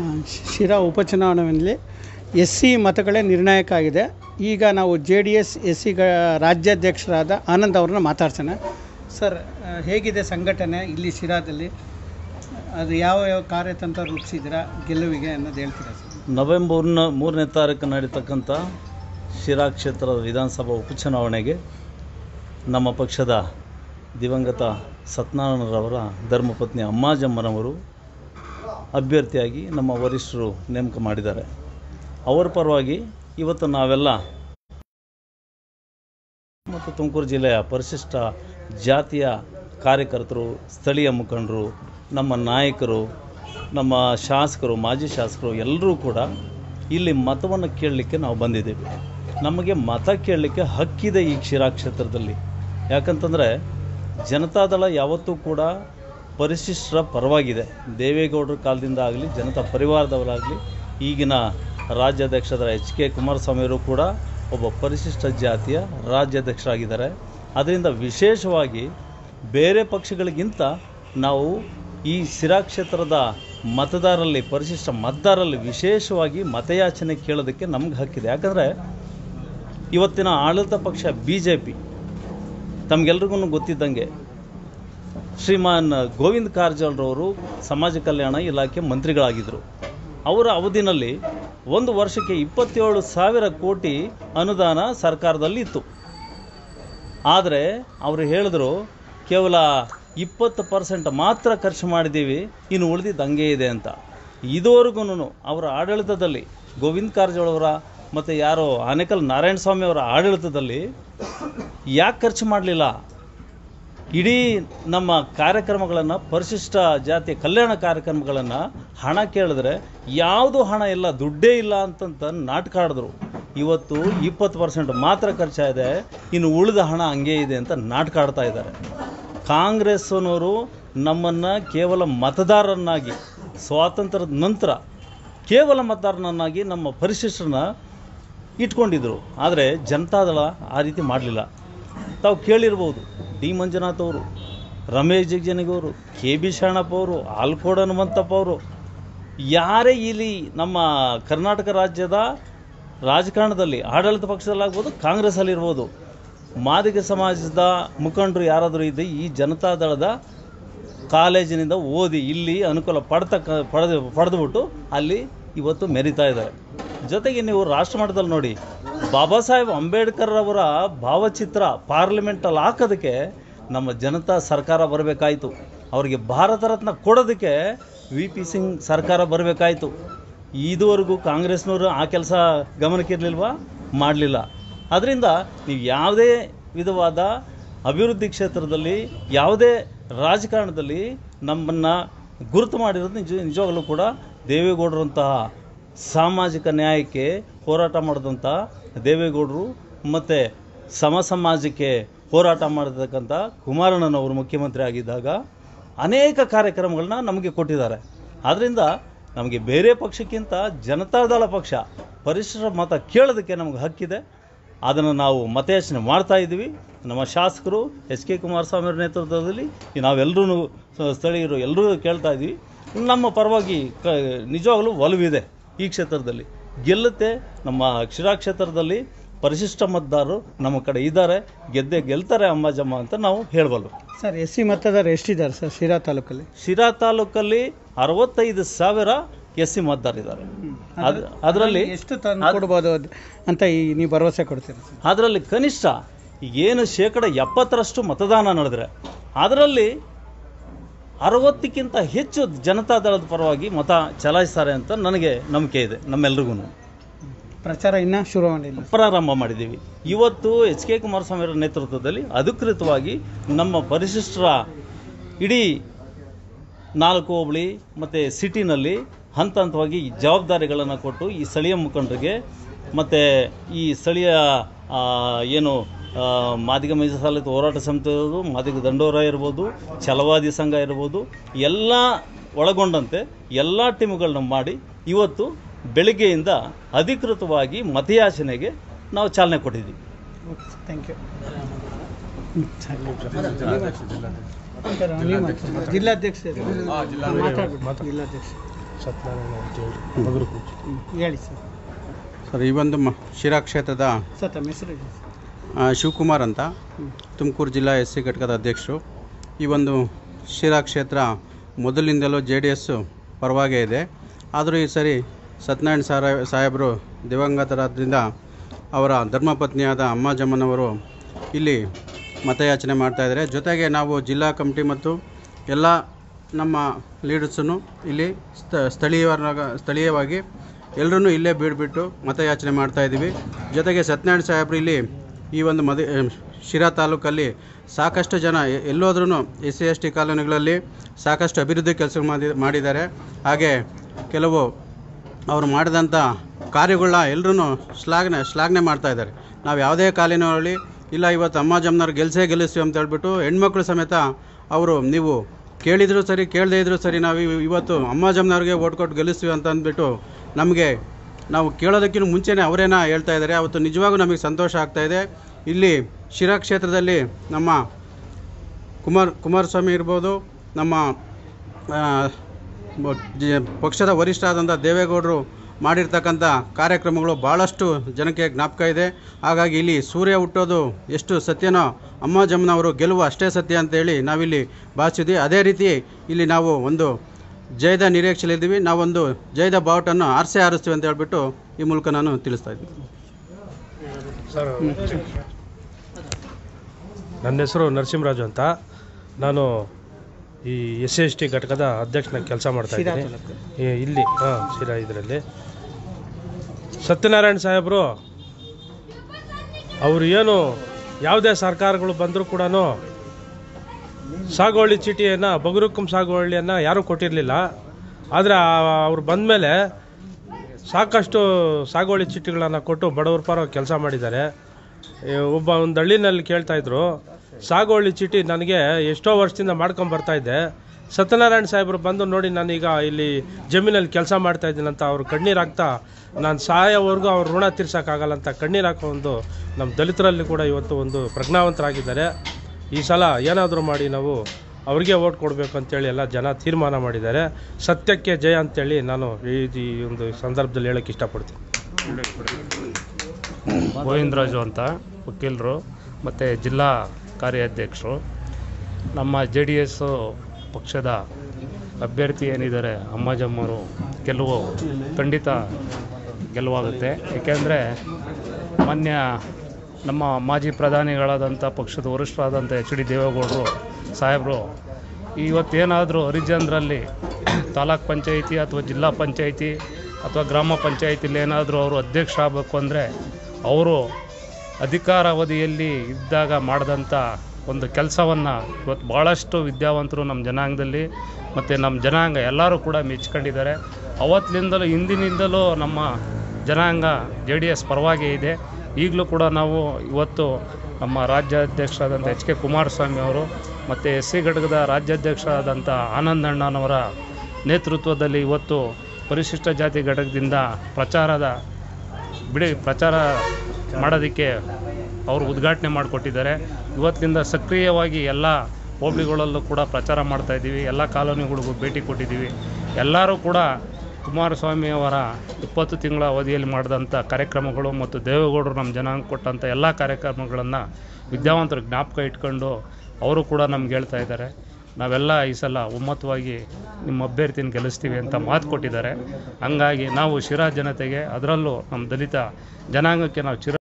ಶಿರಾ ಉಪಚುನಾವಣೆಯಲ್ಲಿ S C ಮತಗಳೇ ನಿರ್ಣಾಯಕ ಆಗಿದೆ ಈಗ ನಾವು J D S S C ರಾಜ್ಯಾಧ್ಯಕ್ಷರಾದ ಆನಂದ್ ಅವ್ರನ್ನ ಮಾತಾಡ್ಸೋಣ ಸರ್ ಆ, ಹೇಗಿದೆ ಸಂಘಟನೆ ಇಲ್ಲಿ ಶಿರಾದಲ್ಲಿ ಅದು ಯಾವ ಯಾವ ಕಾರ್ಯತಂತ್ರ ರೂಪಿಸಿದ್ದೀರಾ ಗೆಲುವಿಗೆ ಅನ್ನೋದು ಹೇಳ್ತೀರಾ ಸರ್ ನವೆಂಬರ್ನ ಮೂರನೇ ತಾರೀಕು ನಡೀತಕ್ಕಂಥ ಶಿರಾ ಕ್ಷೇತ್ರದ ವಿಧಾನಸಭಾ ಉಪಚುನಾವಣೆಗೆ ನಮ್ಮ ಪಕ್ಷದ ದಿವಂಗತ ಸತ್ಯನಾರಾಯಣರವರ ಧರ್ಮಪತ್ನಿ ಅಮ್ಮಾಜಮ್ಮನವರು ಅಭ್ಯರ್ಥಿಯಾಗಿ ನಮ್ಮ ವರಿಷ್ಠರು ನೇಮಕ ಮಾಡಿದ್ದಾರೆ ಅವರ ಪರವಾಗಿ ಇವತ್ತು ನಾವೆಲ್ಲ ಮತ್ತು ತುಮಕೂರು ಜಿಲ್ಲೆಯ ಪರಿಶಿಷ್ಟ ಜಾತಿಯ ಕಾರ್ಯಕರ್ತರು ಸ್ಥಳೀಯ ಮುಖಂಡರು ನಮ್ಮ ನಾಯಕರು ನಮ್ಮ ಶಾಸಕರು ಮಾಜಿ ಶಾಸಕರು ಎಲ್ಲರೂ ಕೂಡ ಇಲ್ಲಿ ಮತವನ್ನು ಕೇಳಲಿಕ್ಕೆ ನಾವು ಬಂದಿದ್ದೀವಿ ನಮಗೆ ಮತ ಕೇಳಲಿಕ್ಕೆ ಹಕ್ಕಿದೆ ಈ ಶಿರಾ ಕ್ಷೇತ್ರದಲ್ಲಿ ಯಾಕಂತಂದರೆ ಜನತಾದಳ ಯಾವತ್ತೂ ಕೂಡ ಪರಿಶಿಷ್ಟರ ಪರವಾಗಿದೆ ದೇವೇಗೌಡರ ಕಾಲದಿಂದ ಆಗಲಿ ಜನತಾ ಪರಿವಾರದವರಾಗಲಿ ಈಗಿನ ರಾಜ್ಯಾಧ್ಯಕ್ಷರ ಎಚ್ ಕೆ ಕುಮಾರಸ್ವಾಮಿಯವರು ಕೂಡ ಒಬ್ಬ ಪರಿಶಿಷ್ಟ ಜಾತಿಯ ರಾಜ್ಯಾಧ್ಯಕ್ಷರಾಗಿದ್ದಾರೆ ಅದರಿಂದ ವಿಶೇಷವಾಗಿ ಬೇರೆ ಪಕ್ಷಗಳಿಗಿಂತ ನಾವು ಈ ಶಿರಾ ಕ್ಷೇತ್ರದ ಮತದಾರರಲ್ಲಿ ಪರಿಶಿಷ್ಟ ಮತದಾರರಲ್ಲಿ ವಿಶೇಷವಾಗಿ ಮತಯಾಚನೆ ಕೇಳೋದಕ್ಕೆ ನಮ್ಗೆ ಹಕ್ಕಿದೆ ಯಾಕಂದರೆ ಇವತ್ತಿನ ಆಡಳಿತ ಪಕ್ಷ ಬಿ ಜೆ ಪಿ ತಮಗೆಲ್ರಿಗೂ ಗೊತ್ತಿದ್ದಂಗೆ ಶ್ರೀಮಾನ್ ಗೋವಿಂದ ಕಾರಜೋಳರವರು ಸಮಾಜ ಕಲ್ಯಾಣ ಇಲಾಖೆ ಮಂತ್ರಿಗಳಾಗಿದ್ದರು ಅವರ ಅವಧಿನಲ್ಲಿ ಒಂದು ವರ್ಷಕ್ಕೆ ಇಪ್ಪತ್ತೇಳು ಸಾವಿರ ಕೋಟಿ ಅನುದಾನ ಸರ್ಕಾರದಲ್ಲಿ ಇತ್ತು ಆದರೆ ಅವರು ಹೇಳಿದ್ರು ಕೇವಲ ಇಪ್ಪತ್ತು ಪರ್ಸೆಂಟ್ ಮಾತ್ರ ಖರ್ಚು ಮಾಡಿದ್ದೀವಿ ಇನ್ನು ಉಳಿದಿದ್ದು ಹಂಗೆ ಇದೆ ಅಂತ ಇದುವರೆಗೂ ಅವರ ಆಡಳಿತದಲ್ಲಿ ಗೋವಿಂದ ಕಾರಜೋಳವರ ಮತ್ತು ಯಾರೋ ಆನೇಕಲ್ ನಾರಾಯಣ ಸ್ವಾಮಿ ಅವರ ಆಡಳಿತದಲ್ಲಿ ಯಾಕೆ ಖರ್ಚು ಮಾಡಲಿಲ್ಲ ಇಡೀ ನಮ್ಮ ಕಾರ್ಯಕ್ರಮಗಳನ್ನು ಪರಿಶಿಷ್ಟ ಜಾತಿಯ ಕಲ್ಯಾಣ ಕಾರ್ಯಕ್ರಮಗಳನ್ನು ಹಣ ಕೇಳಿದ್ರೆ ಯಾವುದು ಹಣ ಇಲ್ಲ ದುಡ್ಡೇ ಇಲ್ಲ ಅಂತಂತ ನಾಟಕ ಆಡಿದ್ರು ಇವತ್ತು ಇಪ್ಪತ್ತು ಪರ್ಸೆಂಟ್ ಮಾತ್ರ ಖರ್ಚಾಗಿದೆ ಇನ್ನು ಉಳಿದ ಹಣ ಹಂಗೆ ಇದೆ ಅಂತ ನಾಟಕ ಆಡ್ತಾ ಇದ್ದಾರೆ ಕಾಂಗ್ರೆಸ್ನವರು ನಮ್ಮನ್ನು ಕೇವಲ ಮತದಾರರನ್ನಾಗಿ ಸ್ವಾತಂತ್ರ್ಯದ ನಂತರ ಕೇವಲ ಮತದಾರನನ್ನಾಗಿ ನಮ್ಮ ಪರಿಶಿಷ್ಟರನ್ನ ಇಟ್ಕೊಂಡಿದ್ರು ಆದರೆ ಜನತಾದಳ ಆ ರೀತಿ ಮಾಡಲಿಲ್ಲ ತಾವು ಕೇಳಿರ್ಬೋದು ಡಿ ಮಂಜುನಾಥ್ ಅವರು ರಮೇಶ್ ಜಿಗ್ಜನಿಗೆ ಅವರು ಕೆ ಬಿ ಶರಣಪ್ಪ ಅವರು ಆಲ್ಕೋಡ್ ಹನುಮಂತಪ್ಪ ಅವರು ಯಾರೇ ಇಲ್ಲಿ ನಮ್ಮ ಕರ್ನಾಟಕ ರಾಜ್ಯದ ರಾಜಕಾರಣದಲ್ಲಿ ಆಡಳಿತ ಪಕ್ಷದಲ್ಲಾಗ್ಬೋದು ಕಾಂಗ್ರೆಸ್ಸಲ್ಲಿರ್ಬೋದು ಮಾದಿಗ ಸಮಾಜದ ಮುಖಂಡರು ಯಾರಾದರೂ ಇದ್ದು ಈ ಜನತಾದಳದ ಕಾಲೇಜಿನಿಂದ ಓದಿ ಇಲ್ಲಿ ಅನುಕೂಲ ಪಡ್ತಕ್ಕ ಪಡೆದು ಪಡೆದುಬಿಟ್ಟು ಅಲ್ಲಿ ಇವತ್ತು ಮೆರಿತಾ ಇದ್ದಾರೆ ಜೊತೆಗೆ ನೀವು ರಾಷ್ಟ್ರಮಟ್ಟದಲ್ಲಿ ನೋಡಿ ಬಾಬಾ ಸಾಹೇಬ್ ಅಂಬೇಡ್ಕರ್ ಅವರ ಭಾವಚಿತ್ರ ಪಾರ್ಲಿಮೆಂಟಲ್ಲಿ ಹಾಕೋದಕ್ಕೆ ನಮ್ಮ ಜನತಾ ಸರ್ಕಾರ ಬರಬೇಕಾಯಿತು ಅವರಿಗೆ ಭಾರತ ರತ್ನ ಕೊಡೋದಕ್ಕೆ ವಿ ಪಿ ಸಿಂಗ್ ಸರ್ಕಾರ ಬರಬೇಕಾಯಿತು ಇದುವರೆಗೂ ಕಾಂಗ್ರೆಸ್ನವರು ಆ ಕೆಲಸ ಗಮನಕ್ಕಿರಲಿಲ್ವಾ ಮಾಡಲಿಲ್ಲ ಅದರಿಂದ ನೀವು ಯಾವುದೇ ವಿಧವಾದ ಅಭಿವೃದ್ಧಿ ಕ್ಷೇತ್ರದಲ್ಲಿ ಯಾವುದೇ ರಾಜಕಾರಣದಲ್ಲಿ ನಮ್ಮನ್ನು ಗುರುತು ಮಾಡಿರೋದು ನಿಜ ನಿಜವಾಗಲೂ ಕೂಡ ದೇವೇಗೌಡರಂತಹ ಸಾಮಾಜಿಕ ನ್ಯಾಯಕ್ಕೆ ಹೋರಾಟ ಮಾಡಿದಂಥ ದೇವೇಗೌಡರು ಮತ್ತು ಸಮ ಸಮಾಜಕ್ಕೆ ಹೋರಾಟ ಮಾಡಿರ್ತಕ್ಕಂಥ ಕುಮಾರಣ್ಣನವರು ಮುಖ್ಯಮಂತ್ರಿ ಆಗಿದ್ದಾಗ ಅನೇಕ ಕಾರ್ಯಕ್ರಮಗಳನ್ನ ನಮಗೆ ಕೊಟ್ಟಿದ್ದಾರೆ ಆದ್ದರಿಂದ ನಮಗೆ ಬೇರೆ ಪಕ್ಷಕ್ಕಿಂತ ಜನತಾದಳ ಪಕ್ಷ ಪರಿಸರ ಮತ ಕೇಳೋದಕ್ಕೆ ನಮಗೆ ಹಕ್ಕಿದೆ ಅದನ್ನು ನಾವು ಮತಯಾಚನೆ ಮಾಡ್ತಾ ಇದ್ದೀವಿ ನಮ್ಮ ಶಾಸಕರು ಎಚ್ ಕೆ ಕುಮಾರಸ್ವಾಮಿ ಅವರ ನೇತೃತ್ವದಲ್ಲಿ ನಾವೆಲ್ಲರೂ ಸ್ಥಳೀಯರು ಎಲ್ಲರೂ ಕೇಳ್ತಾ ಇದ್ದೀವಿ ನಮ್ಮ ಪರವಾಗಿ ಕ ನಿಜವಾಗಲೂ ಒಲವಿದೆ ಈ ಕ್ಷೇತ್ರದಲ್ಲಿ ಗೆಲ್ಲುತ್ತೆ ನಮ್ಮ ಶಿರಾ ಕ್ಷೇತ್ರದಲ್ಲಿ ಪರಿಶಿಷ್ಟ ಮತದಾರರು ನಮ್ಮ ಕಡೆ ಇದ್ದಾರೆ ಗೆದ್ದೆ ಗೆಲ್ತಾರೆ ಅಮ್ಮಾಜಮ್ಮ ಅಂತ ನಾವು ಹೇಳಬಲ್ಲು ಸರ್ ಎಸ್ ಸಿ ಮತದಾರರು ಎಷ್ಟಿದ್ದಾರೆ ಸರ್ ಶಿರಾ ತಾಲೂಕಲ್ಲಿ ಶಿರಾ ತಾಲೂಕಲ್ಲಿ ಅರವತ್ತೈದು ಸಾವಿರ ಎಸ್ ಸಿ ಮತದಾರಿದ್ದಾರೆ ಅದ್- ಅದರಲ್ಲಿ ಎಷ್ಟು ತಂದು ಕೊಡ್ಬೋದು ಅದ್- ಅಂತ ಈ ನೀವು ಭರವಸೆ ಕೊಡ್ತೀರಾ ಸರ್ ಅದರಲ್ಲಿ ಕನಿಷ್ಠ ಏನು ಶೇಕಡ ಎಪ್ಪತ್ತರಷ್ಟು ಮತದಾನ ನಡೆದರೆ ಅದರಲ್ಲಿ ಅರವತ್ತಕ್ಕಿಂತ ಹೆಚ್ಚು ಜನತಾದಳದ ಪರವಾಗಿ ಮತ ಚಲಾಯಿಸ್ತಾರೆ ಅಂತ ನನಗೆ ನಂಬಿಕೆ ಇದೆ ನಮ್ಮೆಲ್ರಿಗೂ ಪ್ರಚಾರ ಇನ್ನೂ ಶುರು ಮಾಡಿಲ್ಲ ಪ್ರಾರಂಭ ಮಾಡಿದ್ದೀವಿ ಇವತ್ತು ಎಚ್ ಕೆ ಕುಮಾರಸ್ವಾಮಿ ಅವರ ನೇತೃತ್ವದಲ್ಲಿ ಅಧಿಕೃತವಾಗಿ ನಮ್ಮ ಪರಿಶಿಷ್ಟರ ಇಡೀ ನಾಲ್ಕು ಹೋಬಳಿ ಮತ್ತು ಸಿಟಿನಲ್ಲಿ ಹಂತ ಹಂತವಾಗಿ ಈ ಜವಾಬ್ದಾರಿಗಳನ್ನು ಕೊಟ್ಟು ಈ ಸ್ಥಳೀಯ ಮುಖಂಡರಿಗೆ ಮತ್ತು ಈ ಸ್ಥಳೀಯ ಆ, ಏನು ಆ, ಮಾದಿಗ ಮೀಸಲಾತಿ ಹೋರಾಟ ಸಮಿತಿ ಇರ್ಬೋದು ಮಾದಿಗ ದಂಡೋರ ಇರ್ಬೋದು ಛಲವಾದಿ ಸಂಘ ಇರ್ಬೋದು ಎಲ್ಲ ಒಳಗೊಂಡಂತೆ ಎಲ್ಲ ಟೀಮ್ಗಳನ್ನ ಮಾಡಿ ಇವತ್ತು ಬೆಳಿಗ್ಗೆಯಿಂದ ಅಧಿಕೃತವಾಗಿ ಮತಯಾಚನೆಗೆ ನಾವು ಚಾಲನೆ ಕೊಟ್ಟಿದ್ದೀವಿ ಓಕೆ ಸರ್ ಥ್ಯಾಂಕ್ ಯು ಜಿಲ್ಲಾಧ್ಯಕ್ಷ ಮಾತಾಡ್ಬಿಟ್ಟು ಜಿಲ್ಲಾಧ್ಯಕ್ಷ ಸತ್ಯನಾರಾಯಣ ಅಂತೇಳಿ ಬಗರುಕುಂಚ ಹ್ಮ್. ಹೇಳಿ ಸರ್ ಸರ್ ಈ ಒಂದು ಮ ಶಿರಾ ಕ್ಷೇತ್ರದ ಸರ್ ತಮ್ಮ ಹೆಸರು ಹೇಳಿ ಸರ್ ಆ, ಶಿವಕುಮಾರ್ ಅಂತ ಹ್ಮ್. ತುಮಕೂರು ಜಿಲ್ಲಾ ಎಸ್ ಸಿ ಘಟಕದ ಅಧ್ಯಕ್ಷರು ಈ ಒಂದು ಶಿರಾ ಕ್ಷೇತ್ರ ಮೊದಲಿನಿಂದಲೂ ಜೆ ಡಿ ಎಸ್ಸು ಪರವಾಗೇ ಇದೆ ಆದರೂ ಈ ಸರಿ ಸತ್ಯನಾರಾಯಣ ಸಾರ ಸಾಹೇಬರು ದಿವಂಗತರಾದ್ರಿಂದ ಅವರ ಧರ್ಮಪತ್ನಿಯಾದ ಅಮ್ಮ ಜಮ್ಮನವರು ಇಲ್ಲಿ ಮತಯಾಚನೆ ಮಾಡ್ತಾಯಿದ್ದಾರೆ ಜೊತೆಗೆ ನಾವು ಜಿಲ್ಲಾ ಕಮಿಟಿ ಮತ್ತು ಎಲ್ಲ ನಮ್ಮ ಲೀಡರ್ಸನ್ನು ಇಲ್ಲಿ ಸ್ಥ ಸ್ಥಳೀಯರ ಸ್ಥಳೀಯವಾಗಿ ಎಲ್ಲರನ್ನೂ ಇಲ್ಲೇ ಬೀಡ್ಬಿಟ್ಟು ಮತಯಾಚನೆ ಮಾಡ್ತಾ ಇದ್ದೀವಿ ಜೊತೆಗೆ ಸತ್ಯನಾರಾಯಣ ಸಾಹೇಬರು ಇಲ್ಲಿ ಈ ಒಂದು ಮದ ಶಿರಾ ತಾಲೂಕಲ್ಲಿ ಸಾಕಷ್ಟು ಜನ ಎ- ಎಲ್ಲೋದ್ರೂ ಎಸ್ ಸಿ ಎಸ್ ಟಿ ಕಾಲೋನಿಗಳಲ್ಲಿ ಸಾಕಷ್ಟು ಅಭಿವೃದ್ಧಿ ಕೆಲಸ ಮಾಡಿ ಮಾಡಿದ್ದಾರೆ ಹಾಗೆ ಕೆಲವು ಅವರು ಮಾಡಿದಂಥ ಕಾರ್ಯಗಳನ್ನ ಎಲ್ಲರೂ ಶ್ಲಾಘನೆ ಶ್ಲಾಘನೆ ಮಾಡ್ತಾ ಇದ್ದಾರೆ ನಾವು ಯಾವುದೇ ಕಾಲಿನಲ್ಲಿ ಇಲ್ಲ ಇವತ್ತು ಅಮ್ಮ ಜಮ್ಮನವ್ರು ಗೆಲ್ಸೇ ಗೆಲ್ಲಿಸ್ತೀವಿ ಅಂತ ಹೇಳ್ಬಿಟ್ಟು ಹೆಣ್ಮಕ್ಳು ಸಮೇತ ಅವರು ನೀವು ಕೇಳಿದರೂ ಸರಿ ಕೇಳದೇ ಇದ್ರೂ ಸರಿ ನಾವು ಇವ್- ಇವತ್ತು ಅಮ್ಮ ಜಮ್ಮನವ್ರಿಗೆ ಓಟ್ ಕೊಟ್ಟು ಗೆಲ್ಲಿಸ್ತೀವಿ ಅಂತ ಅಂದ್ಬಿಟ್ಟು ನಮಗೆ ನಾವು ಕೇಳೋದಕ್ಕಿಂತ ಮುಂಚೆನೇ ಅವರೇನ ಹೇಳ್ತಾ ಇದ್ದಾರೆ ಅವತ್ತು ನಿಜವಾಗೂ ನಮಗೆ ಸಂತೋಷ ಆಗ್ತಾ ಇದೆ ಇಲ್ಲಿ ಶಿರಾ ಕ್ಷೇತ್ರದಲ್ಲಿ ನಮ್ಮ ಕುಮಾರ್ ಕುಮಾರಸ್ವಾಮಿ ಇರ್ಬೋದು ನಮ್ಮ ಆ, ಬ- ಜ- ಪಕ್ಷದ ವರಿಷ್ಠ ಆದಂಥ ದೇವೇಗೌಡರು ಮಾಡಿರ್ತಕ್ಕಂಥ ಕಾರ್ಯಕ್ರಮಗಳು ಭಾಳಷ್ಟು ಜನಕ್ಕೆ ಜ್ಞಾಪಕ ಇದೆ ಹಾಗಾಗಿ ಇಲ್ಲಿ ಸೂರ್ಯ ಹುಟ್ಟೋದು ಎಷ್ಟು ಸತ್ಯನೋ ಅಮ್ಮ ಜಮ್ಮನವರು ಗೆಲುವು ಅಷ್ಟೇ ಸತ್ಯ ಅಂತೇಳಿ ನಾವಿಲ್ಲಿ ಭಾವಿಸಿದ್ವಿ ಅದೇ ರೀತಿ ಇಲ್ಲಿ ನಾವು ಒಂದು ಜಯದ ನಿರೀಕ್ಷೆಯಲ್ಲಿದ್ದೀವಿ ನಾವೊಂದು ಜಯದ ಬಾವುಟನ್ನು ಆರಿಸೇ ಆರಿಸ್ತೀವಿ ಅಂತ ಹೇಳ್ಬಿಟ್ಟು ಈ ಮೂಲಕ ನಾನು ತಿಳಿಸ್ತಾ ಇದ್ದೀನಿ ಸರ್ ನನ್ನ ಹೆಸರು ನರಸಿಂಹರಾಜು ಅಂತ ನಾನು ಈ ಎಸ್ ಸಿ ಎಸ್ ಟಿ ಘಟಕದ ಅಧ್ಯಕ್ಷನಾಗಿ ಕೆಲಸ ಮಾಡ್ತಾ ಶಿರಾ ಇದ್ದೀನಿ ತಾಲೂಕು. ಈ- ಇಲ್ಲಿ ಹಾಂ ಶಿರಾ ಇದರಲ್ಲಿ ಸತ್ಯನಾರಾಯಣ ಸಾಹೇಬರು ಅವರು ಏನು ಯಾವುದೇ ಸರ್ಕಾರಗಳು ಬಂದರೂ ಕೂಡ ಸಾಗುವಳಿ ಚೀಟಿಯನ್ನು ಬಗರುಕುಂ ಸಾಗುವಳಿಯನ್ನು ಯಾರೂ ಕೊಟ್ಟಿರಲಿಲ್ಲ ಆದರೆ ಅವ್ರು ಬಂದಮೇಲೆ ಸಾಕಷ್ಟು ಸಾಗುವಳಿ ಚೀಟಿಗಳನ್ನು ಕೊಟ್ಟು ಬಡವರ ಪರ ಕೆಲಸ ಮಾಡಿದ್ದಾರೆ ಈ ಒಬ್ಬ ಒಂದು ಹಳ್ಳಿನಲ್ಲಿ ಕೇಳ್ತಾಯಿದ್ರು ಸಾಗುವಳಿ ಚೀಟಿ ನನಗೆ ಎಷ್ಟೋ ವರ್ಷದಿಂದ ಮಾಡ್ಕೊಂಡು ಬರ್ತಾ ಇದ್ದೆ ಸತ್ಯನಾರಾಯಣ ಸಾಹೇಬರು ಬಂದು ನೋಡಿ ನಾನೀಗ ಇಲ್ಲಿ ಜಮೀನಲ್ಲಿ ಕೆಲಸ ಮಾಡ್ತಾ ಇದ್ದೀನಂತ ಅವ್ರು ಕಣ್ಣೀರು ಹಾಕ್ತಾ ನಾನು ಸಾಯೋವರೆಗೂ ಅವ್ರ ಋಣ ತೀರ್ಸೋಕ್ಕಾಗಲ್ಲ ಅಂತ ಕಣ್ಣೀರು ಹಾಕೋ ಒಂದು ನಮ್ಮ ದಲಿತರಲ್ಲಿ ಕೂಡ ಇವತ್ತು ಒಂದು ಪ್ರಜ್ಞಾವಂತರಾಗಿದ್ದಾರೆ ಈ ಸಲ ಏನಾದರೂ ಮಾಡಿ ನಾವು ಅವ್ರಿಗೆ ಓಟ್ ಕೊಡಬೇಕು ಅಂತೇಳಿ ಎಲ್ಲ ಜನ ತೀರ್ಮಾನ ಮಾಡಿದ್ದಾರೆ ಸತ್ಯಕ್ಕೆ ಜಯ ಅಂತೇಳಿ ನಾನು ಈ ಈ ಒಂದು ಸಂದರ್ಭದಲ್ಲಿ ಹೇಳೋಕ್ಕೆ ಇಷ್ಟಪಡ್ತೀನಿ ಗೋವಿಂದರಾಜು ಅಂತ ವಕೀಲರು ಮತ್ತು ಜಿಲ್ಲಾ ಕಾರ್ಯಾಧ್ಯಕ್ಷರು ನಮ್ಮ ಜೆ ಡಿ ಎಸ್ಸು ಪಕ್ಷದ ಅಭ್ಯರ್ಥಿ ಏನಿದ್ದಾರೆ ಅಮ್ಮಾಜಮ್ಮರು ಗೆಲುವು ಖಂಡಿತ ಗೆಲುವಾಗುತ್ತೆ ಏಕೆಂದರೆ ಮಾನ್ಯ ನಮ್ಮ ಮಾಜಿ ಪ್ರಧಾನಿಗಳಾದಂಥ ಪಕ್ಷದ ವರಿಷ್ಠರಾದಂಥ ಎಚ್ ಡಿ ದೇವೇಗೌಡರು ಸಾಹೇಬರು ಇವತ್ತೇನಾದರೂ ಹರಿಜನರಲ್ಲಿ ತಾಲೂಕ್ ಪಂಚಾಯಿತಿ ಅಥವಾ ಜಿಲ್ಲಾ ಪಂಚಾಯಿತಿ ಅಥವಾ ಗ್ರಾಮ ಪಂಚಾಯಿತಿಲಿ ಏನಾದರೂ ಅವರು ಅಧ್ಯಕ್ಷ ಆಗಬೇಕು ಅಂದರೆ ಅವರು ಅಧಿಕಾರಾವಧಿಯಲ್ಲಿ ಇದ್ದಾಗ ಮಾಡಿದಂಥ ಒಂದು ಕೆಲಸವನ್ನು ಇವತ್ತು ಭಾಳಷ್ಟು ವಿದ್ಯಾವಂತರು ನಮ್ಮ ಜನಾಂಗದಲ್ಲಿ ಮತ್ತು ನಮ್ಮ ಜನಾಂಗ ಎಲ್ಲರೂ ಕೂಡ ಮೆಚ್ಕೊಂಡಿದ್ದಾರೆ ಅವತ್ತಿನಿಂದಲೂ ಹಿಂದಿನಿಂದಲೂ ನಮ್ಮ ಜನಾಂಗ ಜೆ ಡಿ ಎಸ್ ಪರವಾಗಿ ಇದೆ ಈಗಲೂ ಕೂಡ ನಾವು ಇವತ್ತು ನಮ್ಮ ರಾಜ್ಯಾಧ್ಯಕ್ಷರಾದಂಥ ಎಚ್ ಕೆ ಕುಮಾರಸ್ವಾಮಿ ಅವರು ಮತ್ತು ಎಸ್ ಸಿ ಘಟಕದ ರಾಜ್ಯಾಧ್ಯಕ್ಷರಾದಂಥ ಆನಂದ್ ಅಣ್ಣನವರ ನೇತೃತ್ವದಲ್ಲಿ ಇವತ್ತು ಪರಿಶಿಷ್ಟ ಜಾತಿ ಘಟಕದಿಂದ ಪ್ರಚಾರದ ಬಿಡಿ ಪ್ರಚಾರ ಮಾಡೋದಕ್ಕೆ ಅವರು ಉದ್ಘಾಟನೆ ಮಾಡಿಕೊಟ್ಟಿದ್ದಾರೆ ಇವತ್ತಿನಿಂದ ಸಕ್ರಿಯವಾಗಿ ಎಲ್ಲ ಹೋಬಳಿಗಳಲ್ಲೂ ಕೂಡ ಪ್ರಚಾರ ಮಾಡ್ತಾ ಇದ್ದೀವಿ ಎಲ್ಲ ಕಾಲೋನಿಗಳಿಗೂ ಭೇಟಿ ಕೊಟ್ಟಿದ್ದೀವಿ ಎಲ್ಲರೂ ಕೂಡ ಕುಮಾರಸ್ವಾಮಿ ಅವರ ಇಪ್ಪತ್ತು ತಿಂಗಳ ಅವಧಿಯಲ್ಲಿ ಮಾಡಿದಂಥ ಕಾರ್ಯಕ್ರಮಗಳು ಮತ್ತು ದೇವೇಗೌಡರು ನಮ್ಮ ಜನಾಂಗ ಕೊಟ್ಟಂಥ ಎಲ್ಲ ಕಾರ್ಯಕ್ರಮಗಳನ್ನು ವಿದ್ಯಾವಂತರು ಜ್ಞಾಪಕ ಇಟ್ಕೊಂಡು ಅವರು ಕೂಡ ನಮ್ಗೆ ಹೇಳ್ತಾ ಇದ್ದಾರೆ ನಾವೆಲ್ಲ ಈ ಸಲ ಒಮ್ಮತವಾಗಿ ನಿಮ್ಮ ಅಭ್ಯರ್ಥಿನ ಗೆಲ್ಲಿಸ್ತೀವಿ ಅಂತ ಮಾತು ಕೊಟ್ಟಿದ್ದಾರೆ ಹಂಗಾಗಿ ನಾವು ಶಿರಾ ಜನತೆಗೆ ಅದರಲ್ಲೂ ನಮ್ಮ ದಲಿತ ಜನಾಂಗಕ್ಕೆ ನಾವು ಚಿರ